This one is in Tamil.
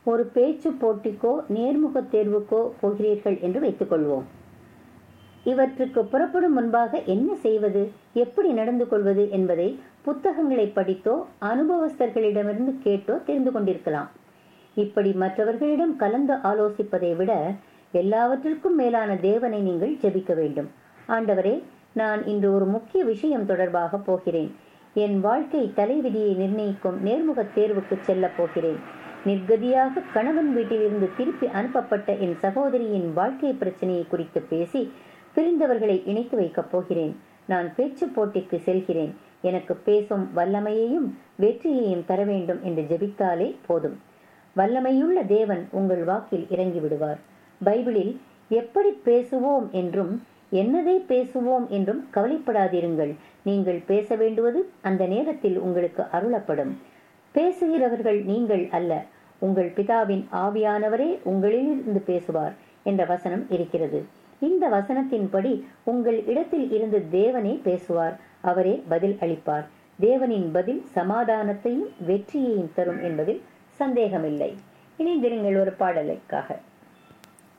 ஒரு பேச்சு போட்டிக்கோ நேர்முக தேர்வுக்கோ போகிறீர்கள் என்று வைத்துக்கொள்வோம் இவற்றுக்கு புறப்படும் முன்பாக என்ன செய்வது எப்படி நடந்து கொள்வது என்பதை புத்தகங்களை படித்தோ அனுபவஸ்தர்களிடமிருந்து கேட்டோ தெரிந்து கொண்டிருக்கலாம் இப்படி மற்றவர்களிடம் கலந்து ஆலோசிப்பதை விட எல்லாவற்றிற்கும் மேலான தேவனை நீங்கள் ஜெபிக்க வேண்டும் ஆண்டவரே நான் இன்று ஒரு முக்கிய விஷயம் தொடர்பாக போகிறேன் என் வாழ்க்கை தலைவிதியை நிர்ணயிக்கும் நேர்முக தேர்வுக்கு செல்லப் போகிறேன் நிர்கதியாக கணவன் வீட்டிலிருந்து திருப்பி அனுப்பப்பட்ட என் சகோதரியின் வாழ்க்கை பிரச்சனையை குறித்து பேசி பிரிந்தவர்களை இணைத்து வைக்கப் போகிறேன் நான் பேச்சு போட்டிக்கு செல்கிறேன் எனக்கு பேசும் வல்லமையையும் வெற்றியையும் தர வேண்டும் என்று ஜெபித்தாலே போதும் வல்லமையுள்ள தேவன் உங்கள் வாக்கில் இறங்கி விடுவார் பைபிளில் எப்படி பேசுவோம் என்றும் என்னதை பேசுவோம் என்றும் கவலைப்படாதிருங்கள் நீங்கள் பேச வேண்டுவது அந்த நேரத்தில் உங்களுக்கு அருளப்படும் பேசுகிறவர்கள் நீங்கள் அல்ல உங்கள் பிதாவின் ஆவியானவரே உங்களிலிருந்து பேசுவார் என்ற வசனம் இருக்கிறது இந்த வசனத்தின்படி உங்கள் இடத்தில் இருந்து தேவனே பேசுவார் அவரே பதில் அளிப்பார் தேவனின் பதில் சமாதானத்தையும் வெற்றியையும் தரும் என்பதில் சந்தேகமில்லை இணைந்திருங்கள் ஒரு பாடலுக்காக